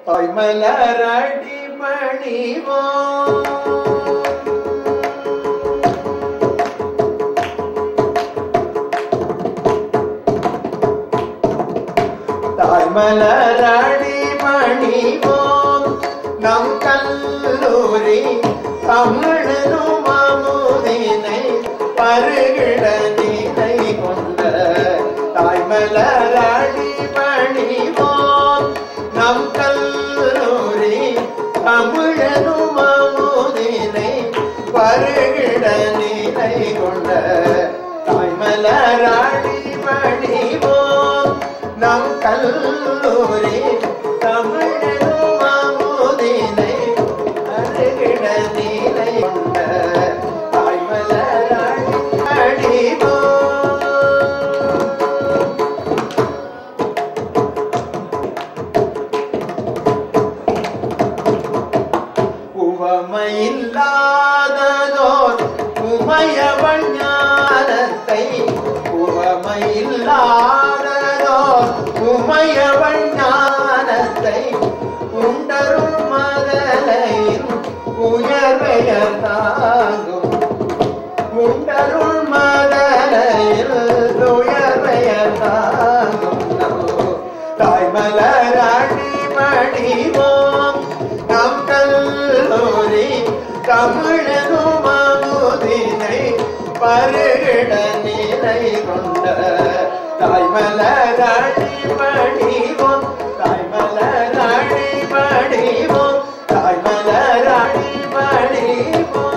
தாய்மலரடி பணிவோம் தாய்மலரடி பணிவோம் நம் கல்லூரி தமிழனும் அமுதினை பருகிட நீனை கொண்ட தாய்மலரடி பணிவோம் நம் கல்லூரி தமிழனும் அமுதினை பருகிட நீனை கொண்ட தாய்மலராடி பணிவோம் நம் கல்லூரி தமிழனும் அமுதினை அருகிட நீலை கொண்ட தாய்மலராடி பணிவோம் உவமையில்லாததோர் உமையவள் ஞானத்தை உவமையில்லாததோர் உமையவள் ஞானத்தை உண்டருள் மதலையின் உயர்வையர் தாங்கும் உண்டருள் மதலையில் உயர்வையர் தாங்கும் தாய்மலராணி மடிவோம் நம் கல்லூரி தமிழனும் அமுதினை பருகிட நிலை கொண்ட தாய்மலராணி மடிவோம் தாய்மலராணி மடிவோம் தாய்மலராணி மடிவோம்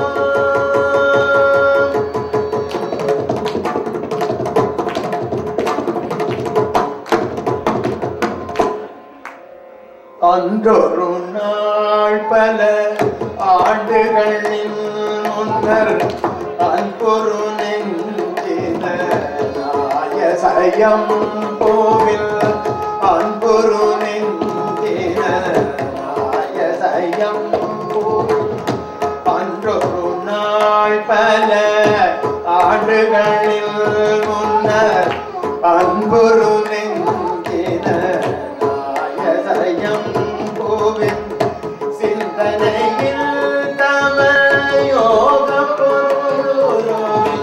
அன்றொரு நாள் பல ஆண்டுகளின் முன்னர் அன்பொரு நெஞ்சின நாயசயம் கோவில் அன்பொரு நெஞ்சின நாயசயம் கோவில் அன்றொரு நாள் பல ஆண்டுகளில் முன்னர் அன்புரு நெஞ்சின நாயசயம் கோவில் சிந்தனையில் தம யோக பொருளோவில்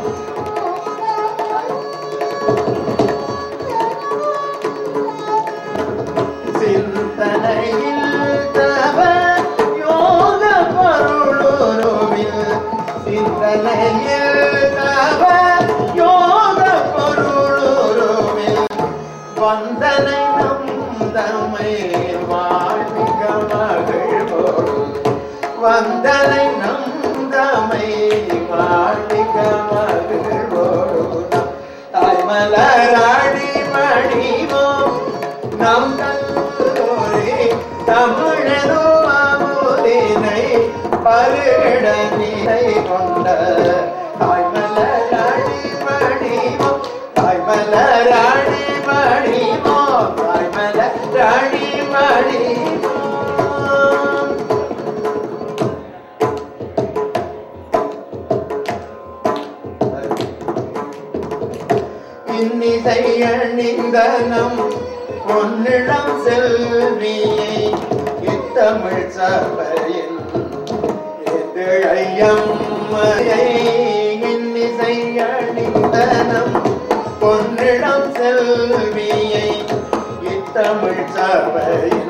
சிந்தனையில் தவ யோக பொருளுருவில் சிந்தனையில் தவ யோக பொருளுருவில் வந்தனை நம் தம்மை வாழ்விக்க மகிழ்வோடும் வந்தனை நம் தம்மை வாழ்விக்க மகிழ்வோடும் தாய்மலராடி மணிவோம் நம் கல்லூரி தமிழனோ அமுதினை பருட நிலை கொண்ட தாய்மலராடி மணிவோம் தாய்மலராடி மணிவோம் தாய்மலராடி மணிவோம் இன்னிசை அணிந்த நம் பொன்னிடம் செல்வியை இத்தமிழ் சபையின் எதிழையம்மையை இன்னிசை அணிந்த நம் பொன்னிடம் செல்வியை இத்தமிழ் சபையின்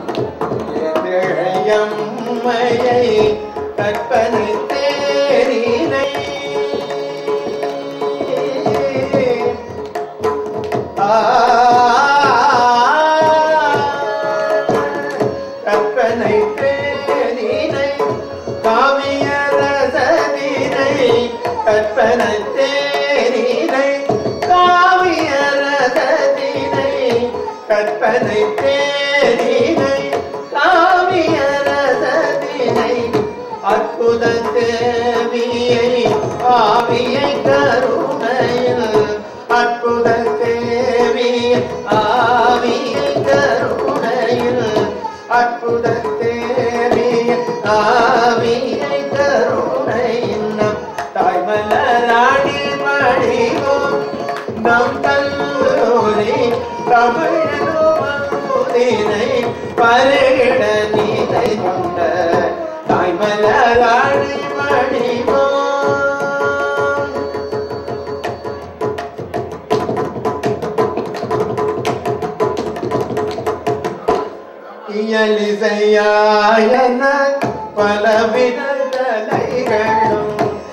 எதிழையம்மையை கற்பனை தேரினை கற்பனை தேனினை காவிய ரசதினை கற்பனை தேனினை காவிய ரசதினை கற்பனை தேனினை காவிய ரசதினை அற்புத தேவியை ஆவியை கருணையில் அற்புத தேவியை ஆவியை கருணையில் அற்புத தேவியை ஆவியை கருணையில் நம் தாய்மலராணி மணிவோம் நம் கல்லூரி தமிழோ அமுதினை பருகிட நீதை கொண்ட தாய்மலராணி மணிமோ இயலிசையாயன பலவித கலைகளும்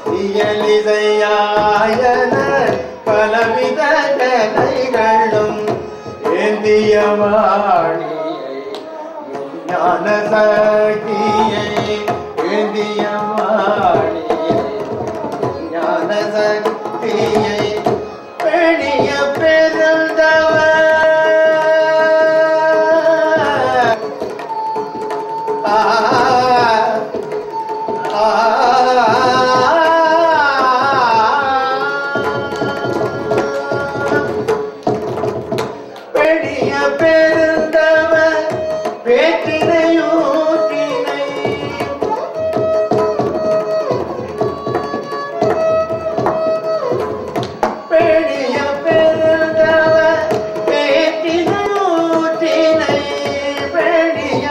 இயலிசையாயன பலவித கலைகளும் ஏந்திய வாணியை ஞான சக்தியை ஏந்திய வாணியை ஞான சக்தியை பெணிய பெருந்தவர் ஆ ஆ பெரிய பெருந்தவர் வேற்றினையூற்றினை பெரிய பெருந்தவர் வேற்றினையூற்றினை பெரிய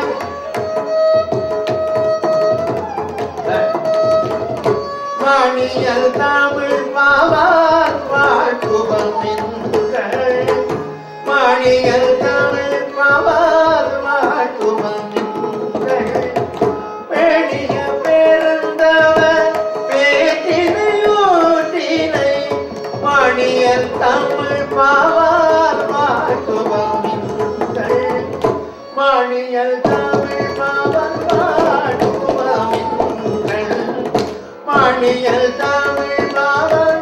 மணியல் தமிழ் பாவார் வாழ்த்துவம் எங்கள் மணியல் தமிழ் பாவார் வாழ்த்துவம் எங்கள் பெரிய பெருந்தவர் பேட்டினையூட்டினை மணியல் தமிழ் பாவார் வாழ்த்துவம் எங்கள் மணியல் தமிழ் பாவார் வாழ்த்துவம் எங்கள் மணியல் தமிழ் பாவல்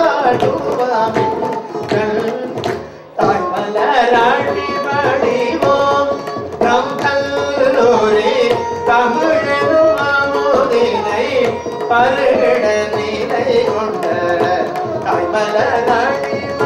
பாடுவாமின் தாய்மலராட்டி வடிவோம் நம் கல்லூரி தமிழனும் அமுதினை பருகிட நிலை கொண்ட தாய்மலராட்டி